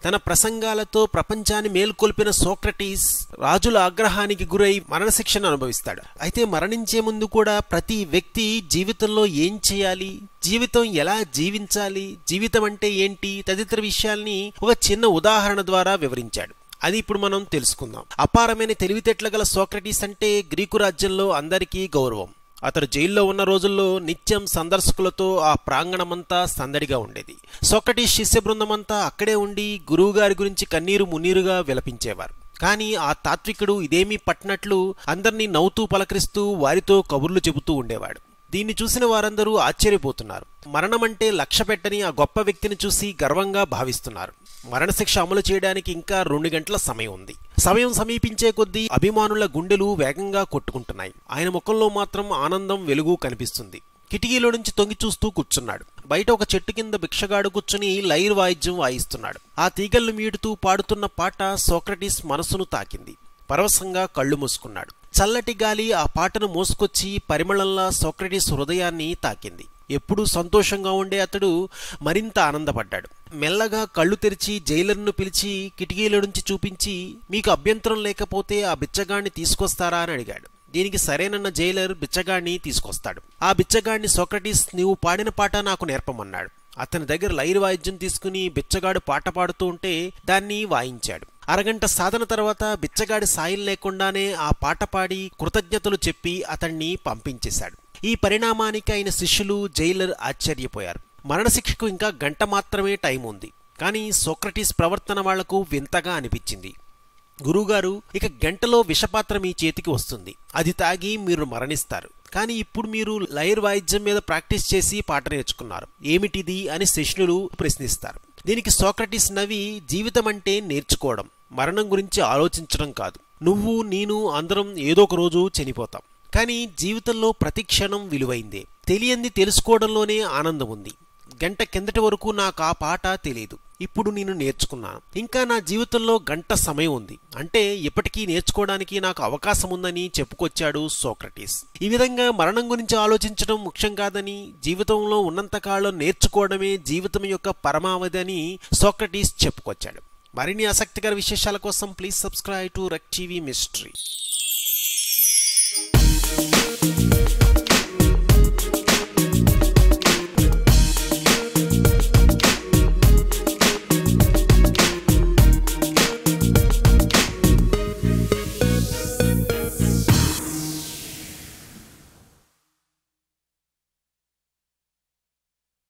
తన ప్రసంగాలతో ప్రపంచాన్ని మేల్కొల్పిన సోక్రటీస్ రాజుల ఆగ్రహానికి గురై మరణశిక్షను అనుభవిస్తాడు అయితే మరణించే ముందు కూడా ప్రతి వ్యక్తి జీవితంలో ఏం చేయాలి జీవితం ఎలా జీవించాలి జీవితం అంటే ఏంటి తదితర విషయాల్ని ఒక చిన్న ఉదాహరణ ద్వారా వివరించాడు అది ఇప్పుడు మనం తెలుసుకుందాం అపారమైన తెలివితేటల గల సోక్రటీస్ అంటే గ్రీకు రాజ్యంలో అందరికీ గౌరవం అతడు జైల్లో ఉన్న రోజుల్లో నిత్యం సందర్శకులతో ఆ ప్రాంగణమంతా సందడిగా ఉండేది సోక్రటీస్ శిష్య బృందమంతా అక్కడే ఉండి గురువుగారి గురించి కన్నీరు మున్నీరుగా విలపించేవారు కానీ ఆ తాత్వికుడు ఇదేమీ పట్టినట్లు అందర్నీ నవ్వుతూ పలకరిస్తూ వారితో కబుర్లు చెబుతూ ఉండేవాడు దీన్ని చూసిన వారందరూ ఆశ్చర్యపోతున్నారు మరణమంటే లక్ష్య పెట్టని ఆ గొప్ప వ్యక్తిని చూసి గర్వంగా భావిస్తున్నారు మరణశిక్ష అమలు చేయడానికి ఇంకా రెండు గంటల సమయం ఉంది సమయం సమీపించే కొద్దీ అభిమానుల గుండెలు వేగంగా కొట్టుకుంటున్నాయి ఆయన ముఖంలో మాత్రం ఆనందం వెలుగు కనిపిస్తుంది కిటికీలో నుంచి తొంగి చూస్తూ కూర్చున్నాడు బయట ఒక చెట్టు కింద భిక్షగాడు కూర్చుని లైర్ వాయిద్యం వాయిస్తున్నాడు ఆ తీగళ్ళు మీడుతూ పాడుతున్న పాట సోక్రటీస్ మనసును తాకింది పరవశంగా కళ్ళు మూసుకున్నాడు చల్లటి గాలి ఆ పాటను మోసుకొచ్చి పరిమళంలా సోక్రటీస్ హృదయాన్ని తాకింది ఎప్పుడూ సంతోషంగా ఉండే అతడు మరింత ఆనందపడ్డాడు మెల్లగా కళ్ళు తెరిచి జైలర్ను పిలిచి కిటికీల నుంచి చూపించి మీకు అభ్యంతరం లేకపోతే ఆ బిచ్చగాడిని తీసుకొస్తారా అని అడిగాడు దీనికి సరేనన్న జైలర్ బిచ్చగాడిని తీసుకొస్తాడు ఆ బిచ్చగాడిని సోక్రటీస్ నీవు పాడిన పాట నాకు నేర్పమన్నాడు అతని దగ్గర లైర్ వాయిద్యం తీసుకుని బిచ్చగాడు పాట పాడుతూ ఉంటే దాన్ని వాయించాడు అరగంట సాధన తర్వాత బిచ్చగాడి సాయం లేకుండానే ఆ పాట పాడి కృతజ్ఞతలు చెప్పి అతన్ని పంపించేశాడు ఈ పరిణామానికి అయిన శిష్యులు జైలర్ ఆశ్చర్యపోయారు మరణశిక్షకు ఇంకా గంట మాత్రమే టైం ఉంది కానీ సోక్రటీస్ ప్రవర్తన వాళ్లకు వింతగా అనిపించింది గురువుగారు ఇక గంటలో విషపాత్ర మీ చేతికి వస్తుంది అది తాగి మీరు మరణిస్తారు కానీ ఇప్పుడు మీరు లైర్ వాయిద్యం మీద ప్రాక్టీస్ చేసి పాట నేర్చుకున్నారు ఏమిటిది అని శిష్యులు ప్రశ్నిస్తారు దీనికి సోక్రటీస్ నవ్వి జీవితం అంటే నేర్చుకోవడం మరణం గురించి ఆలోచించడం కాదు నువ్వు నేను అందరం ఏదో ఒక రోజు చనిపోతాం కానీ జీవితంలో ప్రతి క్షణం విలువైందే తెలియంది తెలుసుకోవడంలోనే ఆనందం ఉంది గంట కిందటి వరకు నాకు ఆ పాట తెలియదు ఇప్పుడు నేను నేర్చుకున్నాను ఇంకా నా జీవితంలో గంట సమయం ఉంది అంటే ఇప్పటికీ నేర్చుకోవడానికి నాకు అవకాశం ఉందని చెప్పుకొచ్చాడు సోక్రటీస్ ఈ విధంగా మరణం గురించి ఆలోచించడం ముఖ్యం కాదని జీవితంలో ఉన్నంతకాలం నేర్చుకోవడమే జీవితం యొక్క పరమావధి అని సోక్రటీస్ చెప్పుకొచ్చాడు మరిన్ని ఆసక్తికర విశేషాల కోసం please subscribe to Rec TV mystery